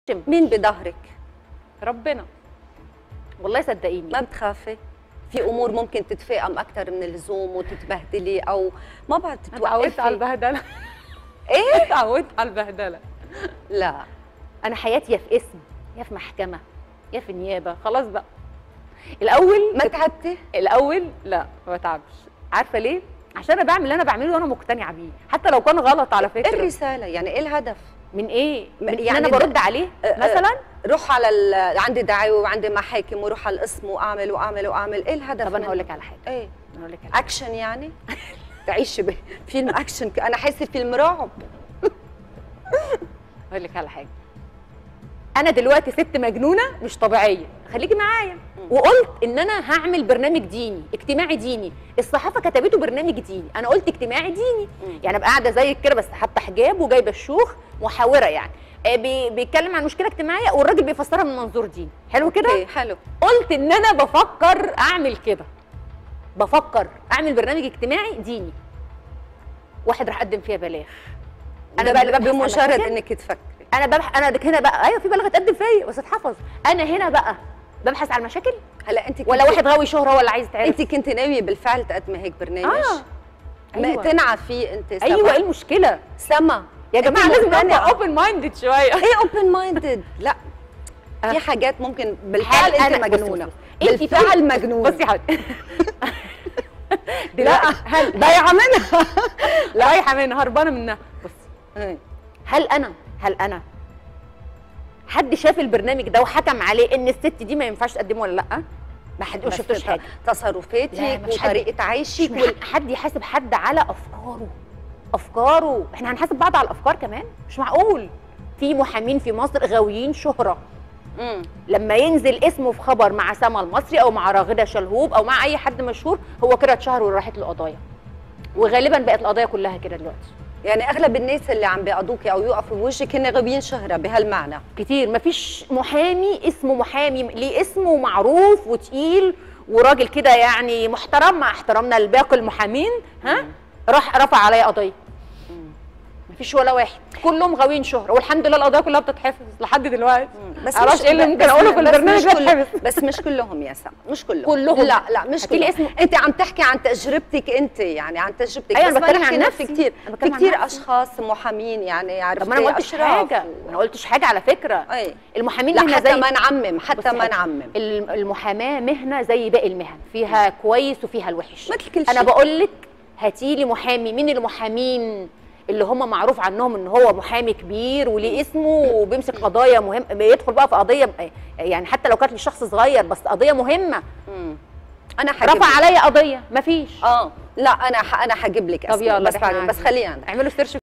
مين بظهرك ربنا والله صدقيني ما بتخافي في امور ممكن تتفاقم اكثر من اللزوم وتتبهدلي او ما بعد أنا اتعودت على تتوقفي البهدله ايه اتعودت على البهدله لا انا حياتي يا في اسم يا في محكمه يا في نيابه خلاص بقى الاول ما تعبتي الاول لا ما بتعبش عارفه ليه عشان انا بعمل اللي انا بعمله وانا مقتنعه بيه حتى لو كان غلط على ايه فكره الرساله يعني ايه الهدف من ايه من يعني يعني انا ده- برد عليه أه، أه، مثلا روح على ال... عندي دعاوى وعندي محاكم وروح على القسم واعمل واعمل واعمل ايه الهدف طب انا من- هقول لك على حاجه ايه انا هقول لك على حاجه اكشن يعني تعيش ب- فيلم اكشن انا حاسه فيلم رعب هقول لك على حاجه انا دلوقتي ست مجنونه مش طبيعيه خليكي معايا وقلت ان انا هعمل برنامج ديني اجتماعي ديني الصحافه كتبته برنامج ديني انا قلت اجتماعي ديني مم. يعني ابقى قاعده زيك كده بس حاطه حجاب وجايبه الشوخ محاوره يعني آه، بي- بيتكلم عن مشكله اجتماعيه والراجل بيفسرها من منظور ديني حلو كده اوكي حلو قلت ان انا بفكر اعمل كده بفكر اعمل برنامج اجتماعي ديني واحد راح قدم فيها بلاغ انا بقى اللي ببحث عن بمجرد مشاكل. انك تفكري انا ببح انا دك هنا بقى ايوه في بلاغ اتقدم فيا بس اتحفظ انا هنا بقى ببحث عن مشاكل هلا انت ولا كنت- واحد غاوي شهره ولا عايز يتعرف انت كنت ناويه بالفعل تقدمي هيك برنامج اه ما أيوة. تنعى فيه انت سما ايوه ايه المشكله سما يا جماعه أنت لازم مقتنعة. نبقى اوبن مايندد شويه ايه اوبن مايندد لا آه. في حاجات ممكن بالفعل هل انت أنا- بصي مجنونه بصي. أنت بالفعل في- مجنونه بصي يا حبيبتي لا دلوقتي هل ضايعه منها رايحه منها هربانه منها بصي إيه. هل انا هل انا حد شاف البرنامج ده وحكم عليه ان الست دي ما ينفعش تقدمه ولا لا ما حد ما بس شفتوش حاجه لا، تصرفاتك مفيش حد. وطريقه عيشك مش وال... وال... حد يحاسب حد على افكاره افكاره احنا هنحاسب بعض على الافكار كمان مش معقول في محامين في مصر غاويين شهره مم. لما ينزل اسمه في خبر مع سما المصري او مع راغده شلهوب او مع اي حد مشهور هو كده اتشهر وراحت له قضايا وغالبا بقت القضايا كلها كده دلوقتي يعني اغلب الناس اللي عم بيقضوكي او يوقفوا بوجهك هن غاويين شهره بهالمعنى كتير مفيش محامي اسمه محامي ليه اسمه معروف وتقيل وراجل كده يعني محترم مع احترامنا لباقي المحامين ها راح رفع عليا قضيه مفيش ولا واحد كلهم غاويين شهره والحمد لله القضايا كلها بتتحفظ لحد دلوقتي بس معرفش ايه اللي بس- ممكن اقوله في بس البرنامج مش ده كل- اتحفظ بس مش كلهم يا سما مش كلهم كلهم. لا لا مش هاتيلي كلهم اسم- انت عم تحكي عن تجربتك انت يعني عن تجربتك أيوة، أنا بس ما بتكلم نحكي عن نفس نفسي. كتير أنا في بتكلم عن كتير نفسي. اشخاص محامين يعني عرفتي طب ما انا ما قلتش أشراف حاجه و- انا ما قلتش حاجه على فكره اي المحامين لا مهنه حتى زي ما نعمم حتى بصي ما حضرتك، نعمم الم- المحاماه مهنه زي باقي المهن فيها كويس وفيها الوحش مثل كل انا شيء. بقول لك هاتي لي محامي مين المحامين اللي هم معروف عنهم ان هو محامي كبير وليه اسمه وبيمسك قضايا مهم بيدخل بقى في قضيه يعني حتى لو كانت لشخص صغير بس قضيه مهمه مم. انا حجيب رفع عليا قضيه مفيش اه لا انا ح... انا حجيب لك طب أسماء، يلا بس إحنا بعدين بس عايزين. خلينا اعملوا سيرش